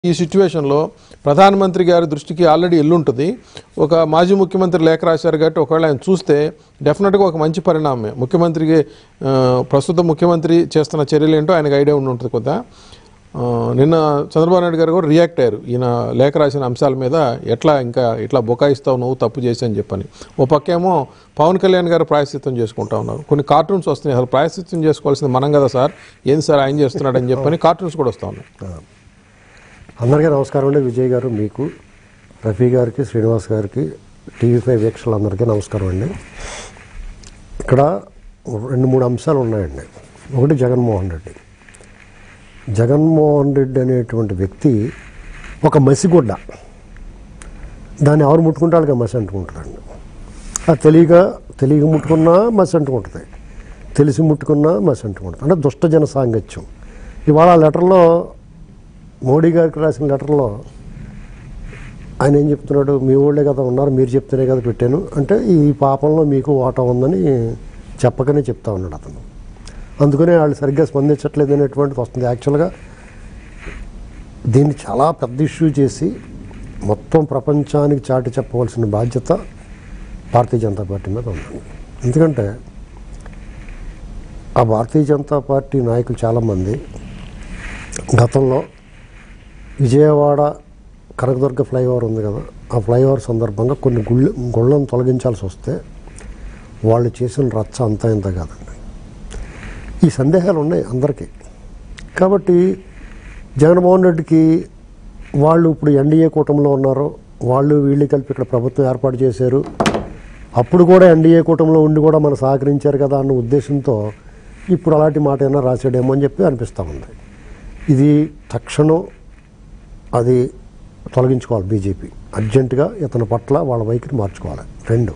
ఈ సిచ్యువేషన్లో ప్రధానమంత్రి గారి దృష్టికి ఆల్రెడీ ఎల్లుంటుంది ఒక మాజీ ముఖ్యమంత్రి లేఖ రాశారు కాబట్టి ఒకవేళ ఆయన చూస్తే డెఫినెట్గా ఒక మంచి పరిణామమే ముఖ్యమంత్రికి ఆ, ప్రస్తుత ముఖ్యమంత్రి చేస్తున్న చర్యలు ఏంటో ఆయనకు ఐడియా ఉండి ఉంటుంది కొద్దిగా ఆ, నిన్న చంద్రబాబు నాయుడు గారు కూడా రియాక్ట్ అయ్యారు ఈయన లేఖ రాసిన అంశాల మీద ఎట్లా ఇంకా ఇట్లా బుకాయిస్తావు నువ్వు తప్పు చేసి అని చెప్పని ఓ పక్కేమో పవన్ కళ్యాణ్ గారు ప్రాయశ్చిత్తం చేసుకుంటా ఉన్నారు కొన్ని కార్టూన్స్ వస్తున్నాయి అసలు ప్రాయశ్చిత్తం చేసుకోవాల్సింది మనం కదా సార్ ఏంది సార్ ఆయన చేస్తున్నాడు అని చెప్పని కార్టూన్స్ కూడా వస్తా ఉన్నాయి అందరికీ నమస్కారం అండి విజయ్ గారు మీకు రఫీ గారికి శ్రీనివాస్ గారికి టీవీ ఫైవ్ వీక్షకులందరికీ నమస్కారం అండి ఇక్కడ రెండు మూడు అంశాలు ఉన్నాయండి ఒకటి జగన్మోహన్ రెడ్డి జగన్మోహన్ రెడ్డి అనేటువంటి వ్యక్తి ఒక మసిగుడ్డ దాన్ని ఎవరు ముట్టుకుంటే వాళ్ళకి మసి అంటుకుంటారండి అది తెలియక తెలియక ముట్టుకున్నా మసి అంటుకుంటుంది తెలిసి ముట్టుకున్నా మసి అంటుకుంటుంది అంటే దుష్ట జన సాంగత్యం ఇవాళ ఆ లెటర్లో మోడీ గారికి రాసిన లెటర్లో ఆయన ఏం చెప్తున్నాడు మీ ఊళ్ళే కదా ఉన్నారు మీరు చెప్తేనే కదా పెట్టాను అంటే ఈ పాపంలో మీకు ఓటం ఉందని చెప్పకనే చెప్తా ఉన్నాడు అతను అందుకనే వాళ్ళు సరిగ్గా స్పందించట్లేదు అనేటువంటిది వస్తుంది యాక్చువల్గా దీన్ని చాలా పెద్ద ఇష్యూ చేసి మొత్తం ప్రపంచానికి చాటి చెప్పవలసిన బాధ్యత భారతీయ జనతా పార్టీ మీద ఉందండి ఎందుకంటే ఆ భారతీయ జనతా పార్టీ నాయకులు చాలామంది గతంలో విజయవాడ కనకదుర్గ ఫ్లైఓవర్ ఉంది కదా ఆ ఫ్లైఓవర్ సందర్భంగా కొన్ని గుళ్ళు గుళ్ళను తొలగించాల్సి వస్తే వాళ్ళు చేసిన రచ్చ అంతా ఇంత కాదండి ఈ సందేహాలు ఉన్నాయి అందరికీ కాబట్టి జగన్మోహన్ రెడ్డికి వాళ్ళు ఇప్పుడు ఎన్డీఏ కూటమిలో ఉన్నారు వాళ్ళు వీళ్ళు కలిపి ఇక్కడ ప్రభుత్వం ఏర్పాటు చేశారు అప్పుడు కూడా ఎన్డీఏ కూటమిలో ఉండి కూడా మనం సహకరించారు కదా అన్న ఉద్దేశంతో ఇప్పుడు అలాంటి మాట అయినా రాశాడేమో అని చెప్పి అనిపిస్తూ ఉంది ఇది తక్షణం అది తొలగించుకోవాలి బీజేపీ అర్జెంటుగా ఇతని పట్ల వాళ్ళ వైఖరి మార్చుకోవాలి రెండు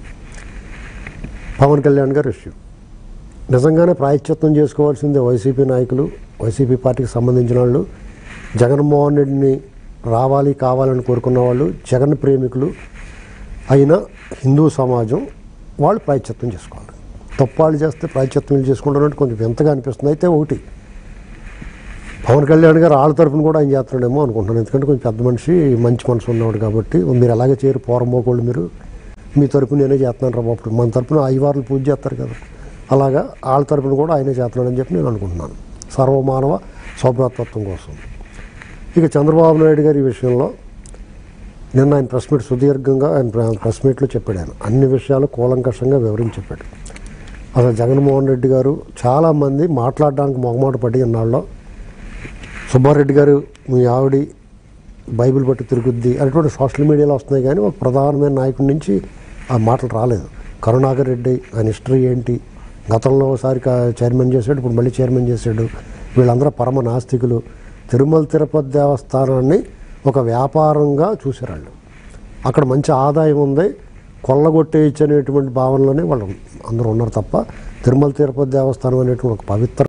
పవన్ కళ్యాణ్ గారు ఇష్యూ నిజంగానే ప్రాయశ్చిత్తం చేసుకోవాల్సిందే వైసీపీ నాయకులు వైసీపీ పార్టీకి సంబంధించిన వాళ్ళు జగన్మోహన్ రెడ్డిని రావాలి కావాలని కోరుకున్న వాళ్ళు జగన్ ప్రేమికులు అయిన హిందూ సమాజం వాళ్ళు ప్రాయశ్చిత్తం చేసుకోవాలి తప్పాళ్ళు చేస్తే ప్రాయశ్చిత్తం వీళ్ళు చేసుకుంటారంటే కొంచెం వింతగా అనిపిస్తుంది అయితే ఒకటి పవన్ కళ్యాణ్ గారు వాళ్ళ తరఫున కూడా ఆయన చేస్తున్నాడేమో అనుకుంటున్నాను ఎందుకంటే కొంచెం పెద్ద మనిషి మంచి మనసు ఉన్నవాడు కాబట్టి మీరు అలాగే చేయరు పోరమోకోళ్ళు మీరు మీ తరపున నేనే చేస్తున్నాను రా బాబు మన తరపున ఐవార్లు పూజ చేస్తారు కదా అలాగా వాళ్ళ తరపున కూడా ఆయనే చేస్తున్నాడని చెప్పి నేను అనుకుంటున్నాను సర్వమానవ సౌభ్రాతత్వం కోసం ఇక చంద్రబాబు నాయుడు గారి ఈ విషయంలో నిన్న ఆయన ప్రెస్ మీట్ సుదీర్ఘంగా ఆయన ప్ర- ప్రెస్ మీట్లో చెప్పాడు ఆయన అన్ని విషయాలు కూలంకషంగా వివరించి చెప్పాడు అసలు జగన్మోహన్ రెడ్డి గారు చాలామంది మాట్లాడడానికి మొగమాట పడి ఇన్నాళ్ళు సుబ్బారెడ్డి గారు మీ ఆవిడ బైబిల్ బట్టి తిరుగుద్ది అనేటువంటి సోషల్ మీడియాలో వస్తున్నాయి కానీ ఒక ప్రధానమైన నాయకుడి నుంచి ఆ మాటలు రాలేదు కరుణాకర్ రెడ్డి ఆయన హిస్టరీ ఏంటి గతంలో ఒకసారి కా- చైర్మన్ చేశాడు ఇప్పుడు మళ్ళీ చైర్మన్ చేశాడు వీళ్ళందరూ పరమ నాస్తికులు తిరుమల తిరుపతి దేవస్థానాన్ని ఒక వ్యాపారంగా చూశారు వాళ్ళు అక్కడ మంచి ఆదాయం ఉంది కొల్లగొట్టేయచ్చు అనేటువంటి భావనలోనే వాళ్ళు అందరూ ఉన్నారు తప్ప తిరుమల తిరుపతి దేవస్థానం అనేటువంటి ఒక పవిత్ర